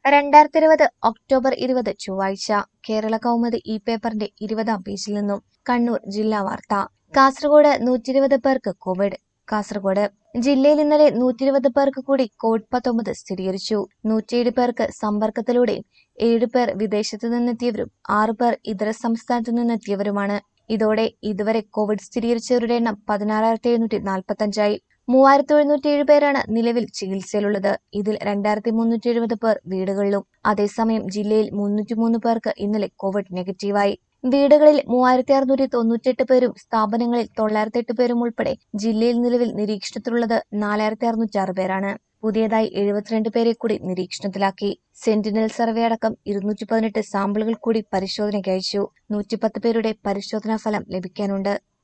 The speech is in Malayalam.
രണ്ടായിരത്തി ഇരുപത് ഒക്ടോബർ ഇരുപത് ചൊവ്വാഴ്ച കേരള കൗമുദി ഈ പേപ്പറിന്റെ ഇരുപതാം പേജിൽ നിന്നും കണ്ണൂർ ജില്ലാ വാർത്ത കാസർഗോഡ് നൂറ്റിരുപത് പേർക്ക് കോവിഡ് കാസർഗോഡ് ജില്ലയിൽ ഇന്നലെ നൂറ്റിരുപത് പേർക്ക് കൂടി കോവിഡ് പത്തൊമ്പത് സ്ഥിരീകരിച്ചു നൂറ്റിയേഴ് പേർക്ക് സമ്പർക്കത്തിലൂടെയും ഏഴ് പേർ വിദേശത്തു നിന്നെത്തിയവരും ആറു പേർ ഇതര സംസ്ഥാനത്തു നിന്നെത്തിയവരുമാണ് ഇതോടെ ഇതുവരെ കോവിഡ് സ്ഥിരീകരിച്ചവരുടെ എണ്ണം പതിനാറായിരത്തി എഴുന്നൂറ്റി നാൽപ്പത്തഞ്ചായി മൂവായിരത്തി എഴുന്നൂറ്റി ഏഴ് പേരാണ് നിലവിൽ ചികിത്സയിലുള്ളത് ഇതിൽ രണ്ടായിരത്തി മുന്നൂറ്റി എഴുപത് പേർ വീടുകളിലും അതേസമയം ജില്ലയിൽ മുന്നൂറ്റി മൂന്ന് പേർക്ക് ഇന്നലെ കോവിഡ് നെഗറ്റീവായി വീടുകളിൽ മൂവായിരത്തി അറുന്നൂറ്റി തൊണ്ണൂറ്റെട്ട് പേരും സ്ഥാപനങ്ങളിൽ തൊള്ളായിരത്തി എട്ട് പേരും ഉൾപ്പെടെ ജില്ലയിൽ നിലവിൽ നിരീക്ഷണത്തിലുള്ളത് നാലായിരത്തി അറുന്നൂറ്റി ആറ് പേരാണ് പുതിയതായി എഴുപത്തിരണ്ട് പേരെ കൂടി നിരീക്ഷണത്തിലാക്കി സെന്റിനൽ സർവേ അടക്കം ഇരുന്നൂറ്റി പതിനെട്ട് സാമ്പിളുകൾ കൂടി പരിശോധനയ്ക്ക് അയച്ചു നൂറ്റിപ്പത്ത് പേരുടെ പരിശോധനാ ഫലം ലഭിക്കാനുണ്ട്